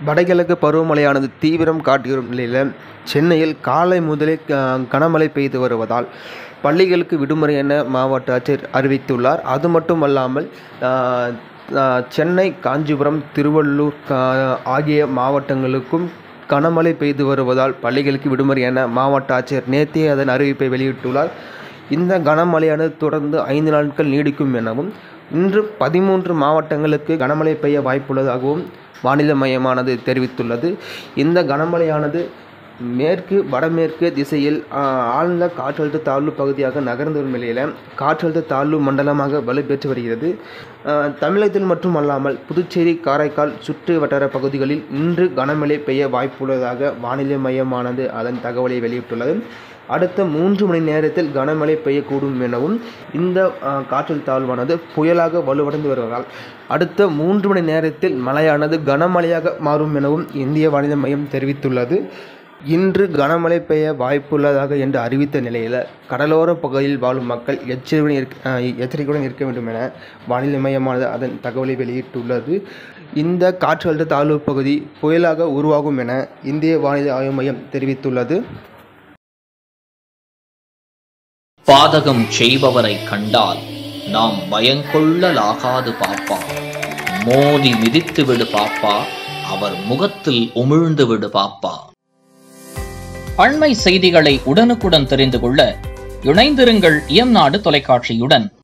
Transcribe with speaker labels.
Speaker 1: வடகிழக்கு பருவமழையானது தீவிரம் காட்டி வரும் நிலையில் சென்னையில் காலை முதலே க- கனமழை பெய்து வருவதால் பள்ளிகளுக்கு விடுமுறை என மாவட்ட ஆட்சியர் அறிவித்துள்ளார் அது மட்டுமல்லாமல் ஆஹ், ஆஹ், சென்னை காஞ்சிபுரம் திருவள்ளூர் கா- ஆகிய மாவட்டங்களுக்கும் கனமழை பெய்து வருவதால் பள்ளிகளுக்கு விடுமுறை என மாவட்ட ஆட்சியர் நேற்றே அதன் அறிவிப்பை வெளியிட்டுள்ளார் இந்த கனமழையானது தொடர்ந்து ஐந்து நாட்கள் நீடிக்கும் எனவும் இன்று பதிமூன்று மாவட்டங்களுக்கு கனமழை பெய்ய வாய்ப்புள்ளதாகவும் வானிலை மையமானது தெரிவித்துள்ளது இந்த கனமழையானது மேற்கு வடமேற்கு திசையில் ஆஹ், ஆழ்ந்த காற்றழுத்த தாழ்வு பகுதியாக நகர்ந்து வரும் நிலையில் காற்றழுத்த தாழ்வு மண்டலமாக வலுப்பெற்று வருகிறது ஆஹ், தமிழகத்தில் மட்டும் அல்லாமல் புதுச்சேரி காரைக்கால் சுற்று வட்டார பகுதிகளில் இன்று கனமழை பெய்ய வாய்ப்புள்ளதாக வானிலை மையமானது அதன் தகவலை வெளியிட்டுள்ளது அடுத்த மூன்று மணி நேரத்தில் கனமழை பெய்யக்கூடும் எனவும் இந்த ஆஹ், காற்றழுத்த தாழ்வானது புயலாக வலுவடைந்து வருவதால் அடுத்த மூன்று மணி நேரத்தில் மழையானது கனமழையாக மாறும் எனவும் இந்திய வானிலை மையம் தெரிவித்துள்ளது இன்று கனமழை பெய்ய வாய்ப்புள்ளதாக என்று அறிவித்த நிலையில் கடலோர பகுதியில் வாழும் மக்கள் எச்சரிக்கையுடன் இருக்க ஆஹ், எச்சரிக்கையுடன் இருக்க வேண்டும் என வானிலை மையமானது அதன் தகவலை வெளியிட்டுள்ளது இந்த காற்றழுத்த தாழ்வு பகுதி புயலாக உருவாகும் என இந்திய வானிலை ஆய்வு மையம் தெரிவித்துள்ளது
Speaker 2: பாதகம் செய்பவரை கண்டால் நாம் பயங்கொள்ளலாகாது பாப்பா மோதி மிதித்து விடு பாப்பா அவர் முகத்தில் உமிழ்ந்து விடு பாப்பா அண்மை செய்திகளை உடனுக்குடன் தெரிந்து கொள்ள இணைந்திருங்கள் இயம்நாடு தொலைக்காட்சியுடன்